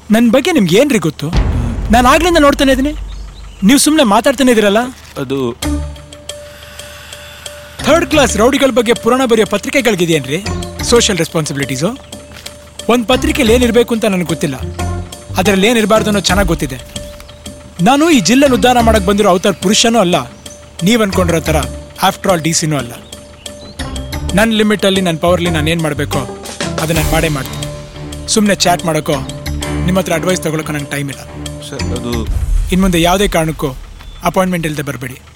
ನನ್ನ ಬಗ್ಗೆ ನಿಮ್ಗೆ ಏನ್ರಿ ಗೊತ್ತು ನಾನು ಆಗ್ಲಿಂದ ನೋಡ್ತಾನೆ ಇದೀನಿ ನೀವು ಸುಮ್ಮನೆ ಮಾತಾಡ್ತಾನೆ ಇದೀರಲ್ಲ ಅದು ಥರ್ಡ್ ಕ್ಲಾಸ್ ರೌಡಿಗಳ ಬಗ್ಗೆ ಪುರಾಣ ಬರೆಯೋ ಪತ್ರಿಕೆಗಳಿಗಿದೆಯೇನ್ರಿ ಸೋಷಿಯಲ್ ರೆಸ್ಪಾನ್ಸಿಬಿಲಿಟೀಸು ಒಂದು ಪತ್ರಿಕೆಯಲ್ಲಿ ಏನಿರಬೇಕು ಅಂತ ನನಗೆ ಗೊತ್ತಿಲ್ಲ ಅದರಲ್ಲಿ ಏನಿರಬಾರ್ದು ಅನ್ನೋ ಚೆನ್ನಾಗಿ ಗೊತ್ತಿದೆ ನಾನು ಈ ಜಿಲ್ಲೆನ ಉದ್ಧಾರ ಮಾಡಕ್ಕೆ ಬಂದಿರೋ ಅವತಾರ ಪುರುಷನೂ ಅಲ್ಲ ನೀವು ಅನ್ಕೊಂಡಿರೋ ಥರ ಆಫ್ಟರ್ ಆಲ್ ಡಿ ಸಿನೂ ಅಲ್ಲ ನನ್ನ ಲಿಮಿಟಲ್ಲಿ ನನ್ನ ಪವರ್ಲಿ ನಾನು ಏನು ಮಾಡಬೇಕೋ ಅದು ನಾನು ಮಾಡೇ ಮಾಡ್ತೀನಿ ಸುಮ್ಮನೆ ಚಾಟ್ ಮಾಡೋಕ್ಕೋ ನಿಮ್ಮ ಹತ್ರ ಅಡ್ವೈಸ್ ತೊಗೊಳಕ್ಕೋ ನಂಗೆ ಟೈಮ್ ಇಲ್ಲ ಸರ್ ಅದು ಇನ್ನು ಮುಂದೆ ಯಾವುದೇ ಕಾರಣಕ್ಕೂ ಅಪಾಯಿಂಟ್ಮೆಂಟ್ ಇಲ್ಲದೆ ಬರಬೇಡಿ